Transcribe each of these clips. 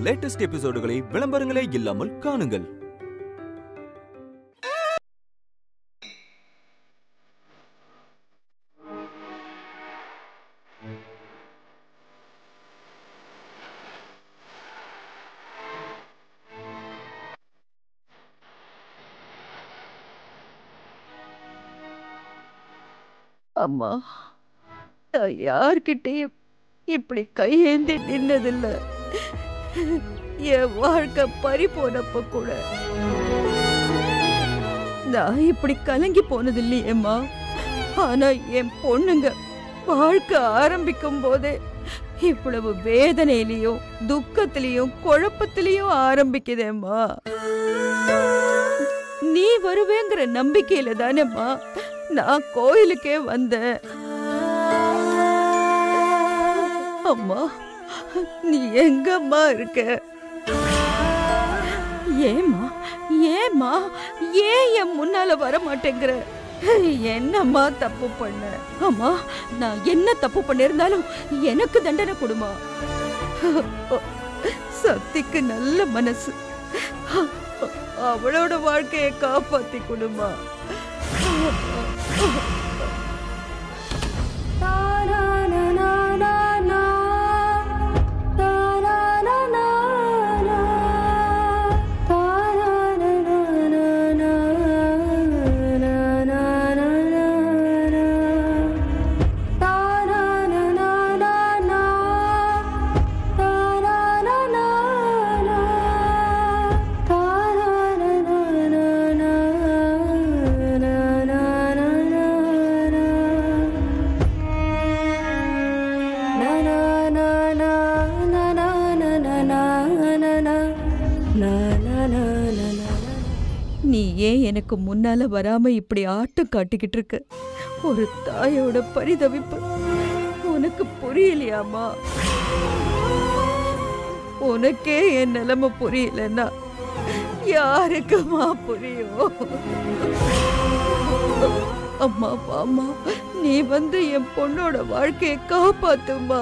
Latest எபிசோடுகளை விளம்பரங்களே இல்லாமல் காணுங்கள் அம்மா நான் யார்கிட்டயும் இப்படி கையேந்தி நின்னதில்ல என் வாழ்க்கை பறி போனப்ப கூட நான் இப்படி கலங்கி போனது இல்லையேம்மா ஆனா என் பொண்ணுங்க வாழ்க்கை ஆரம்பிக்கும் போதே இவ்வளவு வேதனையிலையும் துக்கத்திலையும் குழப்பத்திலையும் ஆரம்பிக்குதேம்மா நீ வருவேங்கிற நம்பிக்கையில தானேம்மா நான் கோயிலுக்கே வந்தேன் அம்மா நீ எங்கம்மா இருக்க ஏம்மா ஏம்மா ஏன் என் முன்னால வர மாட்டேங்கிற என்னம்மா தப்பு பண்ண அம்மா நான் என்ன தப்பு பண்ணிருந்தாலும் எனக்கு தண்டனை கொடுமா சக்திக்கு நல்ல மனசு அவளோட வாழ்க்கையை காப்பாத்தி கொடுமா நீ ஏன் எனக்கு முன்னால வராம இப்படி ஆட்டம் காட்டிக்கிட்டு இருக்க ஒரு தாயோட பரிதவிப்பு உனக்கு புரியலையாமா உனக்கே என் நிலைமை புரியலன்னா யாருக்குமா புரியும் அம்மா அம்மா நீ வந்து என் பொண்ணோட வாழ்க்கையை காப்பாத்துமா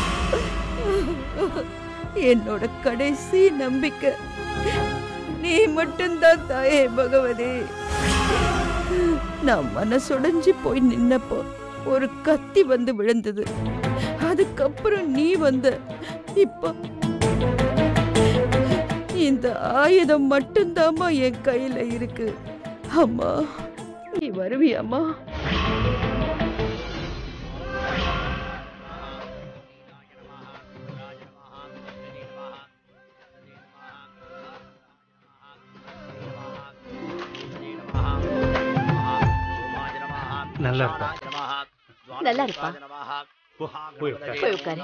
என்னோட கடைசி நம்பிக்கை நீ மட்டும்தான் தாயே பகவதி நான் மனசுடைஞ்சு போய் நின்னப்போ ஒரு கத்தி வந்து விழுந்தது அதுக்கப்புறம் நீ வந்த இப்ப இந்த ஆயுதம் மட்டும்தாம்மா என் கையில இருக்கு அம்மா நீ வருவியாம்மா நல்லா இருப்பா நல்லா இருப்பா போ, போய் உட்காரு. போய் உட்காரு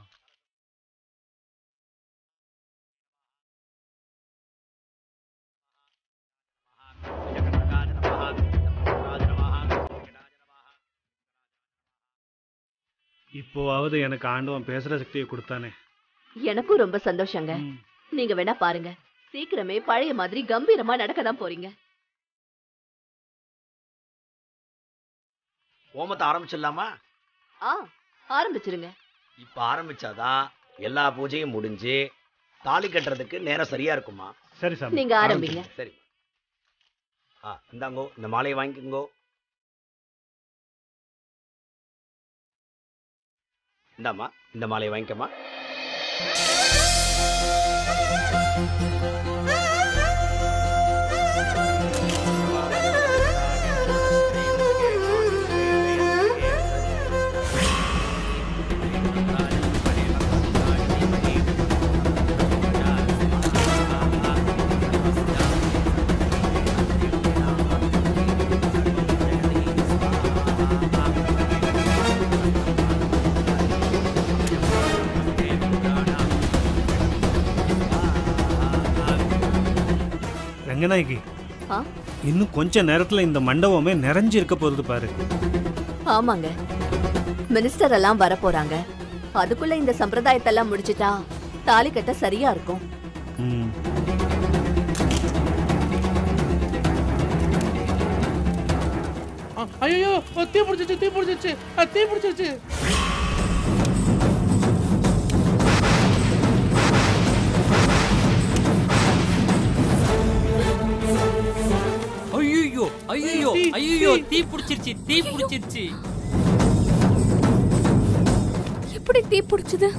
இப்போவாவது எனக்கு ஆண்டவன் பேசுற சக்தியை கொடுத்தானே எனக்கும் ரொம்ப சந்தோஷங்க ம். நீங்க வேணா பாருங்க சீக்கிரமே பழைய மாதிரி கம்பீரமா நடக்க தான் போறீங்க ஹோமத்தை ஆரம்பிச்சிடலாமா ஆ ஆரம்பிச்சிருங்க இப்ப ஆரம்பிச்சாதான் எல்லா பூஜையும் முடிஞ்சு தாலி கட்டுறதுக்கு நேரம் சரியா இருக்குமா சரி சாமி நீங்க ஆரம்பிங்க சரி ஆ இந்தாங்கோ இந்த மாலையை வாங்கிக்கோங்கோ இந்தாம்மா இந்த மாலையை வாங்கிக்கம்மா ரங்கநாயகி ஆ? இன்னும் கொஞ்ச நேரத்துல இந்த மண்டபமே நிறைஞ்சு இருக்க போகுது பாரு ஆமாங்க மினிஸ்டர் எல்லாம் வர போறாங்க அதுக்குள்ள இந்த சம்பிரதாயத்தெல்லாம் முடிச்சிட்டா தாலி கட்ட சரியா இருக்கும் ம். ஐயோ தீ பிடிச்சிச்சு தீ பிடிச்சிச்சு தீ பிடிச்சிச்சு ஐயோ தீ, ஐயோ தீ. தீ பிடிச்சிருச்சு தீ பிடிச்சிருச்சு எப்படி தீ பிடிச்சது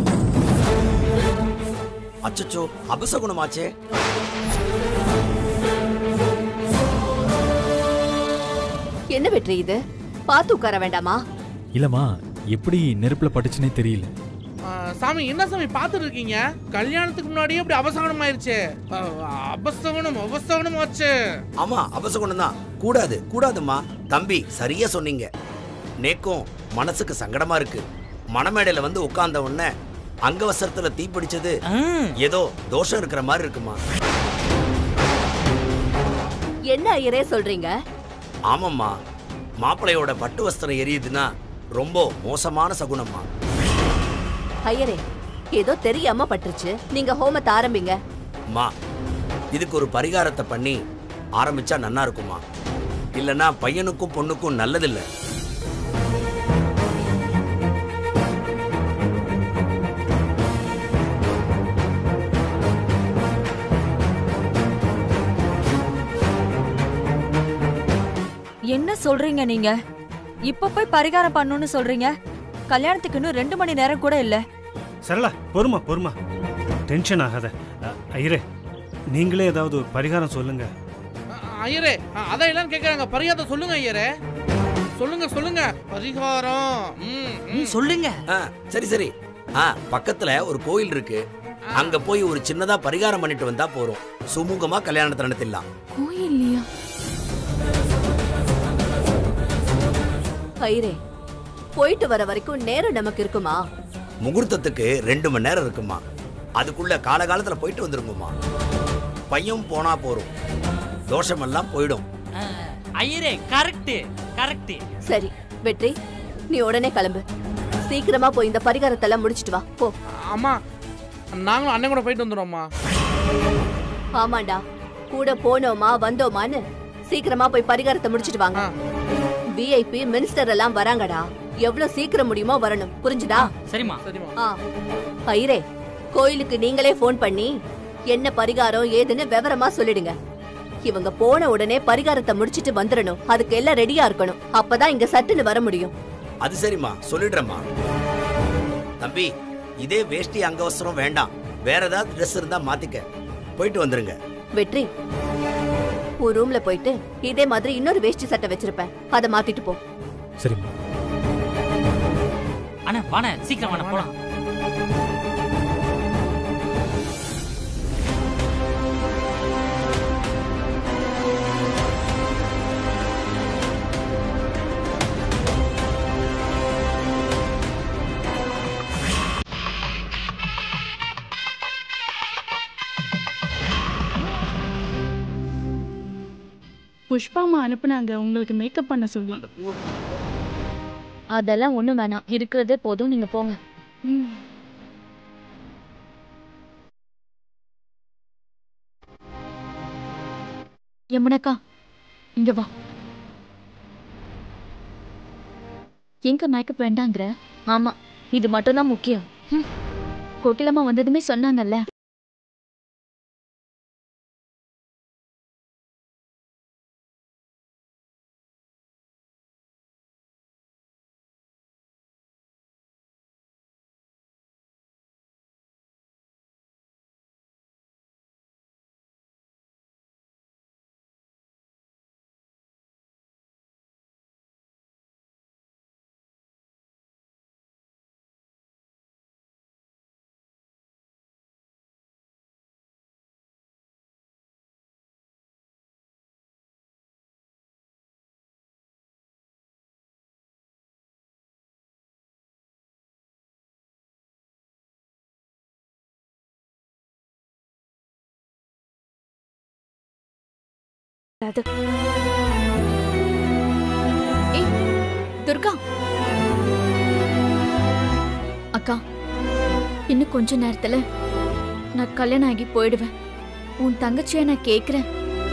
அச்சச்சோ அபசகுணமாச்சே என்ன வெற்றி இது பார்த்து உட்கார வேண்டாமா இல்லம்மா எப்படி நெருப்புல பட்டுச்சுனே தெரியல ஆ, சாமி என்ன சாமி பார்த்துட்டு இருக்கீங்க கல்யாணத்துக்கு முன்னாடியே இப்படி அபசகனம் ஆயிருச்சு ஆ, அபசகனம் அபசகனம் ஆச்சு ஆமா அபசகுணம் தான் கூடாது கூடாதும்மா தம்பி சரியா சொன்னீங்க நேக்கும் மனசுக்கு சங்கடமா இருக்கு மணமேடையில வந்து உட்கார்ந்த உடனே அங்கவசரத்துல தீ பிடிச்சது ஏதோ தோஷம் இருக்கிற மாதிரி இருக்குமா என்ன ஐயரே சொல்றீங்க ஆமாம்மா மாப்பிள்ளையோட பட்டு வஸ்திரம் எரியுதுன்னா ரொம்ப மோசமான சகுனம்மா ஐயரே ஏதோ தெரியாம பட்டுருச்சு நீங்க ஹோமத்தை ஆரம்பிங்க அம்மா இதுக்கு ஒரு பரிகாரத்தை பண்ணி ஆரம்பிச்சா நன்னா இருக்குமா இல்லனா பையனுக்கும் பொண்ணுக்கும் நல்லதில்லை என்ன சொல்றீங்க நீங்க இப்ப போய் பரிகாரம் பண்ணணும்னு சொல்றீங்க கல்யாணத்துக்கு இன்னும் ரெண்டு மணி நேரம் கூட இல்ல சரளா பொறுமா பொறுமா டென்ஷன் ஆகாத அ, ஐயரே நீங்களே ஏதாவது ஒரு பரிகாரம் சொல்லுங்க ஆ, ஐயரே ஆ, அதான் எல்லாரும் கேக்குறாங்க பரிகாரத்தை சொல்லுங்க ஐயரே சொல்லுங்க சொல்லுங்க பரிகாரம் ம், ம். சொல்லுங்க ஆ சரி சரி ஆ பக்கத்துல ஒரு கோயில் இருக்கு அங்க போய் ஒரு சின்னதா பரிகாரம் பண்ணிட்டு வந்தா போறோம் சுமூகமா கல்யாணத்தை நடத்திடலாம் கோயில்லையா ஐயரே போயிட்டு வர வரைக்கும் நேரம் நமக்கு இருக்குமா முகூர்த்தத்துக்கு ரெண்டு மணி நேரம் இருக்குமா அதுக்குள்ள காலகாலத்துல போயிட்டு வந்துருங்கம்மா பையன் போனா போறோம் தோஷமெல்லாம் போயிடும் ஐயரே கரெக்ட் கரெக்ட் சரி வெற்றி நீ உடனே கிளம்பு சீக்கிரமா போய் இந்த பரிகாரத்தெல்லாம் முடிச்சிட்டு வா போ அம்மா நாங்களும் அண்ணன் கூட போயிட்டு வந்துடுறோம்மா ஆமாண்டா கூட போனோமா வந்தோமான்னு சீக்கிரமா போய் பரிகாரத்தை முடிச்சிட்டு வாங்க ஆ. விஐபி மினிஸ்டர் எல்லாம் வராங்கடா எவ்வளவு சீக்கிரம் முடியுமோ வரணும் புரிஞ்சுதா சரிம்மா சரிம்மா ஆ ஐரே கோயிலுக்கு நீங்களே ஃபோன் பண்ணி என்ன பரிகாரம் ஏதுன்னு விவரமா சொல்லிடுங்க இவங்க போன உடனே பரிகாரத்தை முடிச்சிட்டு வந்துடணும் அதுக்கு எல்லாம் ரெடியா இருக்கணும் அப்பதான் இங்க சட்டுன்னு வர முடியும் அது சரிம்மா சொல்லிடுறேம்மா தம்பி இதே வேஷ்டி அங்கவசரம் வேண்டாம் வேற ஏதாவது ட்ரெஸ் இருந்தா மாத்திக்க போயிட்டு வந்துருங்க வெற்றி உன் ரூம்ல போயிட்டு இதே மாதிரி இன்னொரு வேஷ்டி சட்டை வச்சிருப்பேன் அதை மாத்திட்டு போ சரிம்மா அண்ணா வாண்ணே சீக்கிரம் வாண்ணே போலாம் புஷ்பாமா அனுப்புனாங்க உங்களுக்கு மேக்கப் பண்ண சொல்லி அதெல்லாம் ஒண்ணும் வேணாம் இருக்கிறதே போதும் நீங்க போங்க ம். யமுனக்கா இங்க வா எங்க மேக்கப் வேண்டாங்கிற ஆமா இது மட்டும்தான் முக்கியம் ஹம். கோகிலம்மா வந்ததுமே சொன்னாங்கல்ல அது ஏய் துர்கா அக்கா இன்னும் கொஞ்ச நேரத்துல நான் கல்யாணம் ஆகி போயிடுவேன் உன் தங்கச்சியை நான் கேக்குறேன்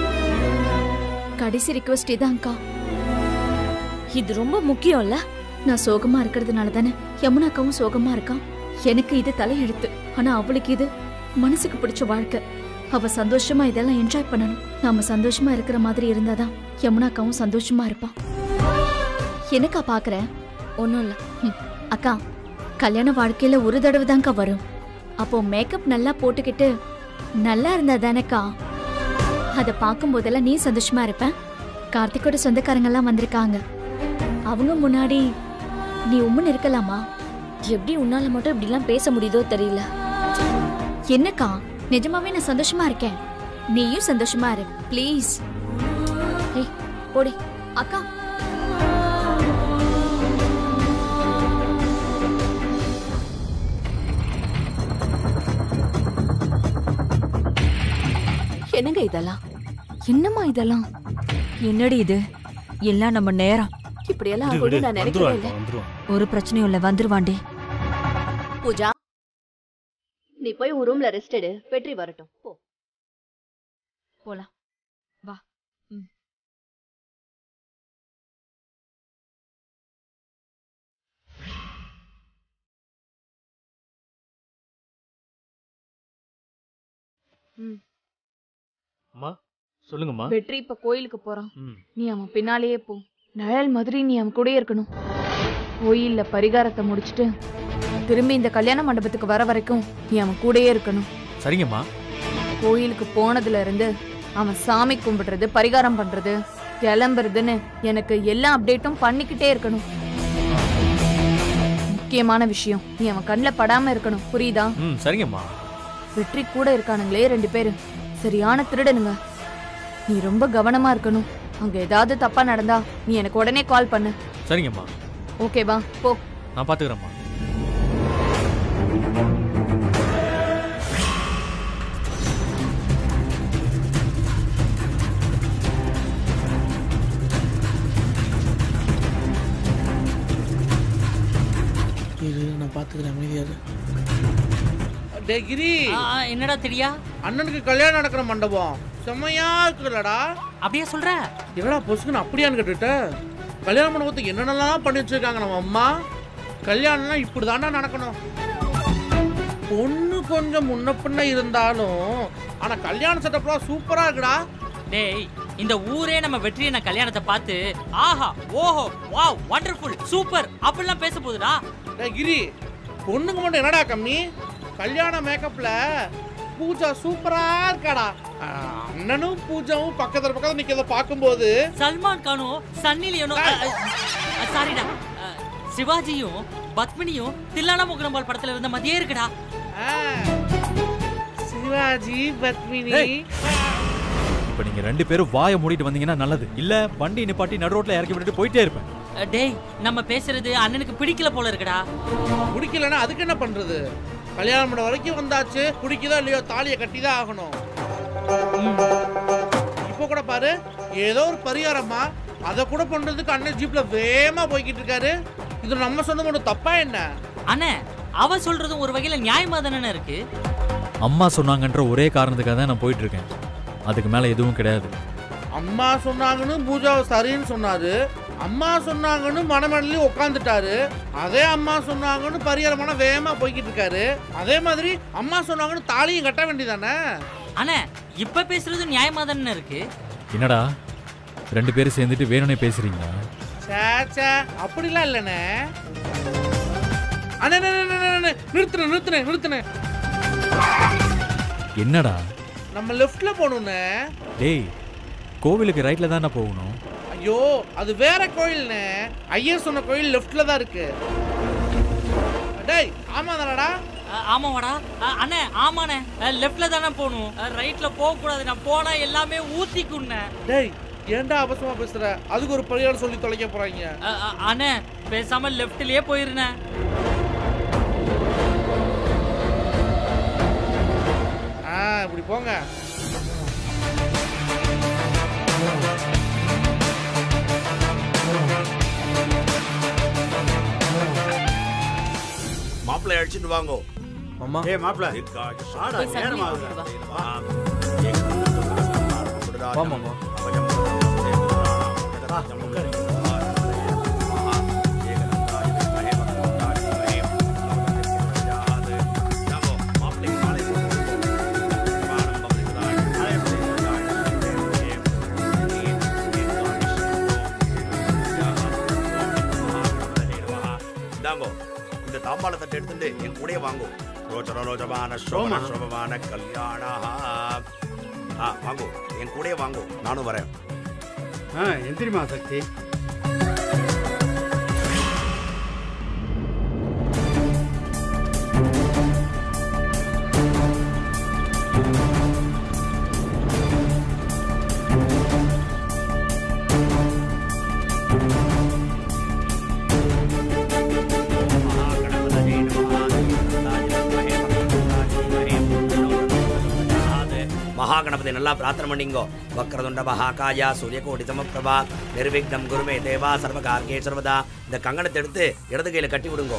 கடைசி ரிக்வஸ்ட் இதான்க்கா இது ரொம்ப முக்கியம்ல நான் சோகமா இருக்கிறதுனால தானே யமுனா அக்காவும் சோகமா இருக்கான் எனக்கு இது தலையெழுத்து ஆனா அவளுக்கு இது மனசுக்கு பிடிச்ச வாழ்க்கை அவ சந்தோஷமா இதெல்லாம் என்ஜாய் பண்ணணும் நாம சந்தோஷமா இருக்கிற மாதிரி இருந்தாதான் யமுனாக்காவும் சந்தோஷமா இருப்பான் என்னக்கா பாக்குற ஒன்றும் இல்லை அக்கா கல்யாண வாழ்க்கையில ஒரு தடவை தான்க்கா வரும் அப்போ மேக்கப் நல்லா போட்டுக்கிட்டு நல்லா இருந்தா தானேக்கா அதை பார்க்கும்போதெல்லாம் நீ சந்தோஷமா இருப்ப கார்த்திக்கோட சொந்தக்காரங்கெல்லாம் வந்திருக்காங்க அவங்க முன்னாடி நீ உம்முன்னு இருக்கலாமா எப்படி உன்னால மட்டும் இப்படிலாம் பேச முடியுதோ தெரியல என்னக்கா நிஜமாவே நான் சந்தோஷமா இருக்கேன் நீயும் சந்தோஷமா இரு ப்ளீஸ் ஏய் போடி அக்கா என்னங்க இதெல்லாம் என்னம்மா இதெல்லாம் என்னடி இது எல்லாம் நம்ம நேரம் இப்படியெல்லாம் விடு, விடு, ஆகும்னு நான் நினைக்கவே வந்துருவான் இல்லை இப்ப, வந்துருவான் ஒரு பிரச்சனையும் இல்ல வந்துருவாண்டி பூஜா நீ போய் உன் ரூம்ல ரெஸ்ட் எடு வெற்றி வரட்டும் போ போலாம் வா ம். ம் அம்மா சொல்லுங்கம்மா வெற்றி இப்ப கோயிலுக்கு போறான் ம் நீ அவன் பின்னாலேயே போ நிழல் மாதிரி நீ அவன் கூடயே இருக்கணும் கோயில்ல பரிகாரத்தை முடிச்சிட்டு திரும்பி இந்த கல்யாண மண்டபத்துக்கு வர வரைக்கும் நீ அவன் கூடயே இருக்கணும் சரிங்கம்மா கோயிலுக்கு போனதுல இருந்து அவன் சாமி கும்பிடுறது பரிகாரம் பண்றது கிளம்புறதுன்னு எனக்கு எல்லா அப்டேட்டும் பண்ணிக்கிட்டே இருக்கணும் முக்கியமான விஷயம் நீ அவன் கண்ணில் படாம இருக்கணும் புரியுதா ம் சரிங்கம்மா வெற்றி கூட இருக்கானுங்களே ரெண்டு பேரு சரியான திருடனுங்க நீ ரொம்ப கவனமா இருக்கணும் அங்க ஏதாவது தப்பா நடந்தா நீ எனக்கு உடனே கால் பண்ணு சரிங்கம்மா ஓகேவா போ நான் பார்த்துக்கிறேம்மா இரு நான் பாத்துக்கிறேன் அமைதியா இரு. டேய் கிரி என்னடா தெரியா அண்ணனுக்கு கல்யாணம் நடக்கிற மண்டபம் செம்மையா இருக்குல்லடா அப்படியே சொல்ற என்னடா பொசுக்குன்னு அப்படியான்னு கேட்டுட்ட கல்யாண மண்டபத்துக்கு என்னென்னலாம் பண்ணி வச்சிருக்காங்க நம்ம அம்மா கல்யாணம்லாம் இப்படி நடக்கணும் பொண்ணு கொஞ்சம் முன்ன பின்ன இருந்தாலும் ஆனா கல்யாண செட்டப்லாம் சூப்பரா இருக்குடா டேய் இந்த ஊரே நம்ம வெற்றியன கல்யாணத்தை பார்த்து ஆஹா ஓஹோ வாவ் வண்டர்ஃபுல் சூப்பர் அப்படிலாம் பேச போகுதுடா டேய் கிரி பொண்ணுங்க மட்டும் என்னடா கம்மி கல்யாண மேக்கப்ல பூஜா சூப்பரா இருக்காடா ஆ, அண்ணனும் பூஜாவும் பக்கத்துல பக்கத்துல நிக்கிறத பார்க்கும்போது சல்மான் கானும் சன்னி லியோனும் சாரிடா சிவாஜியும் பத்மினியும் தில்லானா முகரம்பால் படத்துல இருந்த மாதிரியே இருக்குடா சிவாஜி பத்மினி இப்போ நீங்க ரெண்டு பேரும் வாயை மூடிட்டு வந்தீங்கன்னா நல்லது இல்ல வண்டி நிப்பாட்டி நடு ரோட்ல இறக்கி விட்டுட்டு போயிட்டே இருப்பேன் அஹ், டேய் நம்ம பேசுறது அண்ணனுக்கு பிடிக்கல போல இருக்குடா பிடிக்கலன்னா அதுக்கு என்ன பண்றது கல்யாணம் பண்ண வரைக்கும் வந்தாச்சு பிடிக்குதோ இல்லையோ தாலியை கட்டி தான் ஆகணும் இப்போ கூட பாரு ஏதோ ஒரு பரிகாரமா அதை கூட பண்றதுக்கு அண்ணன் ஜீப்ல வேகமா போய்கிட்டு இருக்காரு இது நம்ம சொந்த மட்டும் தப்பா என்ன அண்ணே அவ சொல்றதும் ஒரு வகையில நியாயமா தானே இருக்கு அம்மா சொன்னாங்கன்ற ஒரே காரணத்துக்காக தான் நான் போயிட்டு இருக்கேன் அதுக்கு மேல எதுவும் கிடையாது அம்மா சொன்னாங்கன்னு பூஜாவை சரின்னு சொன்னாரு அம்மா சொன்னாங்கன்னு மனமடலி உட்காந்துட்டாரு அதே அம்மா சொன்னாங்கன்னு பரிகாரமான வேகமா போய்கிட்டு இருக்காரு அதே மாதிரி அம்மா சொன்னாங்கன்னு தாலியும் கட்ட வேண்டியதானே அண்ணே இப்ப பேசுறது நியாயமா தானே இருக்கு என்னடா ரெண்டு பேரும் சேர்ந்துட்டு வேணும்னே பேசுறீங்களா சேச்சா அப்படிலாம் இல்லைண்ணே அண்ணே அண்ணே, அண்ணே, அண்ணே, அண்ணே, நிறுத்துனேன் நிறுத்துனேன் நிறுத்துனேன் என்னடா நம்ம லெஃப்ட்ல போகணுண்ணே டேய் கோவிலுக்கு ரைட்ல தானே போகணும் ஐயோ அது வேற கோயில்ண்ணே ஐயர் சொன்ன கோயில் லெஃப்ட்ல தான் இருக்கு டேய் ஆமா தானடா அஹ், ஆமாவாடா அஹ், அண்ணே ஆமாண்ணே லெஃப்ட்ல தானே போகணும் ரைட்ல போக கூடாது நான் போனா எல்லாமே ஊத்திக்குண்ணே டேய் ஏன்டா அவசரமா பேசுற அதுக்கு ஒரு பரிகாரம் சொல்லி தொலைக்க போறாங்க அஹ், அஹ், அண்ணே பேசாம லெஃப்ட்லயே போயிருந்தேன் ஆ இப்படி போங்க மாப்பிள்ளை அழைச்சிட்டு வாங்கோ அம்மா ஏ மாப்பிள்ளை ஆடா போய் சங்கிலி நேரம் போட்டுட்டு வா. ஆகுது தாம்பாள தட்டு எடுத்துட்டு என் கூடயே வாங்கோ ரோச்சர ரோஜமான சோமன சோபமான கல்யாணா ஆ வாங்கோ என் கூடயே வாங்கோ நானும் வரேன் ஆ எந்திரிமா சக்தி மகாகணபதி நல்லா பிரார்த்தனை பண்ணிங்கோ வக்ரதுண்ட மகாகாயா சூரியகோடி சமப்பிரபா நிர்விக்னம் குருமே தேவா சர்வகார்கே சர்வதா இந்த கங்கணத்தை எடுத்து இடது கையில கட்டி விடுங்கோ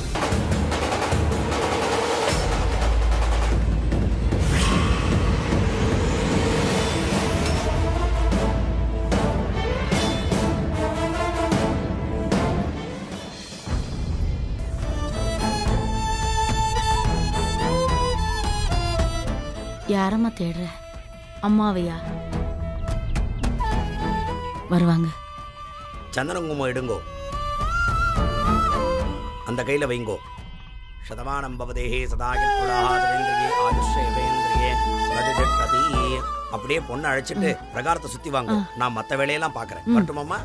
யாரம்மா தேடுற அம்மாவையா வருவாங்க சந்தன குங்குமம் எடுங்கோ அந்த கையில வைங்கோ சதமானம் பவதேஹே சதாயத்குலாஹாதவேந்திரியே ஆயுஷ்யவேந்திரியே பிரதிதிட்டதி அப்படியே பொண்ணை அழைச்சிட்டு பிரகாரத்தை சுத்தி வாங்க நான் மத்த வேலையெல்லாம் பாக்குறேன் ம். வரட்டுமாம்மா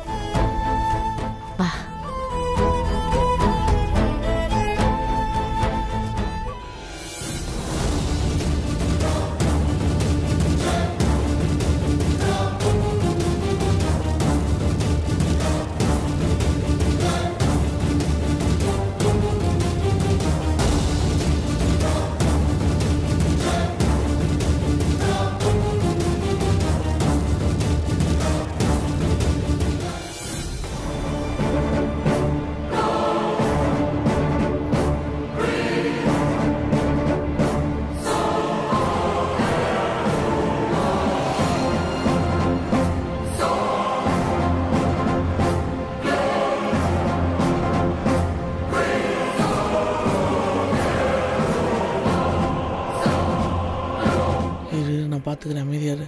இரு நான் பார்த்துக்கிறேன் அமைதியாரு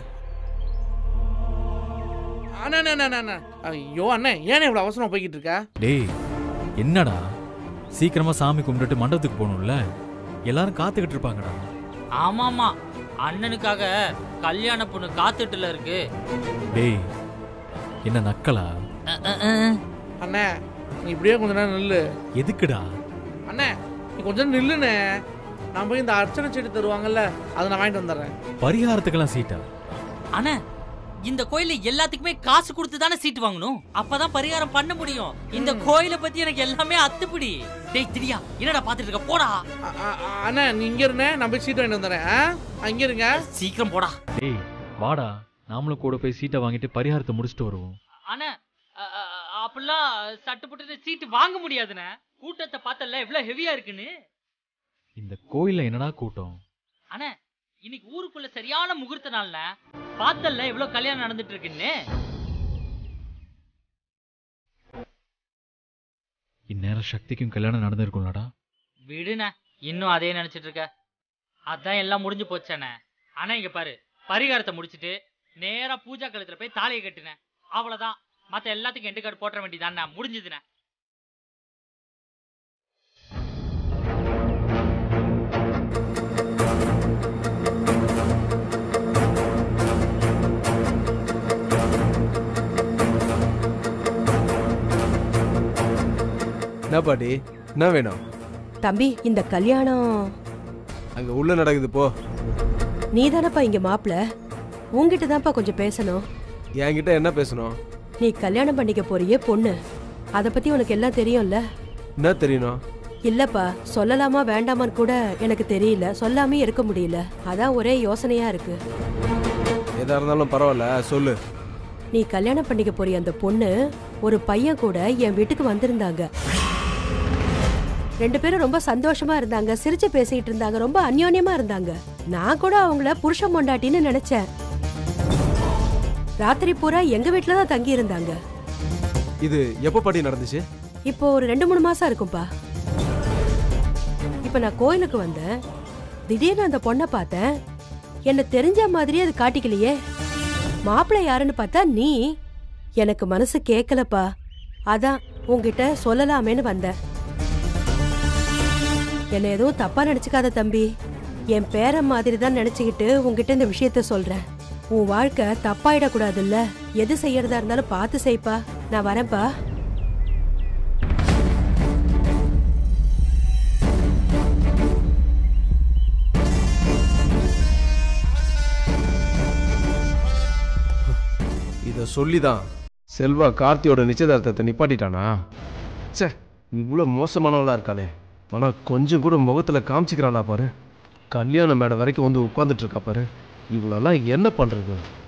அண்ணா அண்ணா, அண்ணா அண்ணா ஐயோ அண்ணே ஏன் இவ்வளோ அவசரமா போய்கிட்டு இருக்க டேய் என்னடா சீக்கிரமா சாமி கும்பிட்டுட்டு மண்டபத்துக்கு போகணும்ல எல்லாரும் காத்துக்கிட்டு இருப்பாங்கடா ஆமாமா அண்ணனுக்காக கல்யாண பொண்ணு காத்துட்டுல இருக்கு டேய் என்ன நக்கலா அண்ணே நீ இப்படியே கொஞ்ச நேரம் நில்லு எதுக்குடா அண்ணே நீ கொஞ்ச நேரம் நில்லுண்ணே நான் போய் இந்த அர்ச்சனை செடி தருவாங்கல்ல அதை நான் வாங்கிட்டு வந்துடுறேன் பரிகாரத்துக்கெல்லாம் சீட்டா அண்ணா இந்த கோயில்ல எல்லாத்துக்குமே காசு கொடுத்து தானே சீட்டு வாங்கணும் அப்பதான் பரிகாரம் பண்ண முடியும் இந்த கோயிலை பத்தி எனக்கு எல்லாமே அத்துப்பிடி டேய் திரியா என்னடா பாத்துட்டு இருக்க போடா அ- அ- அண்ணே நீ இங்க இருண்ணே நான் போய் சீட் வாங்கிட்டு வந்துடுறேன் ஆ? அங்க இருங்க சீக்கிரம் போடா டேய் வாடா நாமளும் கூட போய் சீட்டை வாங்கிட்டு பரிகாரத்தை முடிச்சுட்டு வருவோம் அண்ணா அ- அ- அ- அப்படிலாம் சட்டு போட்டு சீட்டு வாங்க முடியாதுண்ணே கூட்டத்தை பார்த்தல எவ்வளவு ஹெவியா இருக்குன்னு இந்த கோயில்ல என்னடா கூட்டம் அண்ணா இன்னைக்கு ஊருக்குள்ள சரியான முகூர்த்த நாள்ல பார்த்தல்ல எவ்வளவு கல்யாணம் நடந்துட்டு இருக்குன்னு இந்நேரம் சக்திக்கும் கல்யாணம் நடந்திருக்கும்லடா விடுண்ணே இன்னும் அதே நினைச்சிட்டு இருக்க அதான் எல்லாம் முடிஞ்சு போச்சேண்ணே ஆனா இங்க பாரு பரிகாரத்தை முடிச்சிட்டு நேரா பூஜா கழுத்துல போய் தாலியை கட்டுனேன் அவ்வளவுதான் மத்த எல்லாத்துக்கும் எண்டு கார்டு போட்டுற வேண்டியதாண்ணே முடிஞ்சதுண்ணே என்ன பாட்டி என்ன வேணும் தம்பி இந்த கல்யாணம் அங்க உள்ள நடக்குது போ நீ தானப்பா இங்க மாப்பிள உன்கிட்ட தான்ப்பா கொஞ்சம் பேசணும் என்கிட்ட என்ன பேசணும் நீ கல்யாணம் பண்ணிக்க போறியே பொண்ணு அத பத்தி உனக்கு எல்லாம் தெரியும்ல என்ன தெரியணும் இல்லப்பா சொல்லலாமா வேண்டாமான்னு கூட எனக்கு தெரியல சொல்லாமே இருக்க முடியல அதான் ஒரே யோசனையா இருக்கு எதா இருந்தாலும் பரவாயில்ல சொல்லு நீ கல்யாணம் பண்ணிக்க போறிய அந்த பொண்ணு ஒரு பையன் கூட என் வீட்டுக்கு வந்திருந்தாங்க ரெண்டு பேரும் ரொம்ப சந்தோஷமா இருந்தாங்க சிரிச்சு பேசிட்டு இருந்தாங்க ரொம்ப அந்யோன்யமா இருந்தாங்க நான் கூட அவங்கள புருஷன் பொண்டாட்டின்னு நினைச்சேன் ராத்திரி பூரா எங்க வீட்டுல தான் தங்கி இருந்தாங்க இது எப்போ பாட்டி நடந்துச்சு இப்போ ஒரு ரெண்டு மூணு மாசம் இருக்கும்பா இப்ப நான் கோயிலுக்கு வந்தேன் திடீர்னு அந்த பொண்ணை பார்த்தேன் என்ன தெரிஞ்ச மாதிரி அது காட்டிக்கலையே மாப்பிள்ளை யாருன்னு பார்த்தா நீ எனக்கு மனசு கேட்கலப்பா அதான் உன்கிட்ட சொல்லலாமேன்னு வந்தேன் என்னை எதுவும் தப்பா நினைச்சுக்காத தம்பி என் பேரன் மாதிரி தான் நினைச்சுக்கிட்டு உன்கிட்ட இந்த விஷயத்த சொல்றேன் உன் வாழ்க்கை தப்பாயிடக்கூடாதுல்ல எது செய்யறதா இருந்தாலும் பார்த்து செய்ப்பா நான் வரேன்ப்பா இதை சொல்லி தான் செல்வா கார்த்தியோட நிச்சயதார்த்தத்தை நிப்பாட்டிட்டானா ச்சே இவ்வளோ மோசமானவளா இருக்காளே ஆனால் கொஞ்சம் கூட முகத்தில் காமிச்சிக்கிறாளா பாரு கல்யாண மேடை வரைக்கும் வந்து உட்காந்துட்டு இருக்கா பாரு இவ்வளோலாம் என்ன பண்ணுறது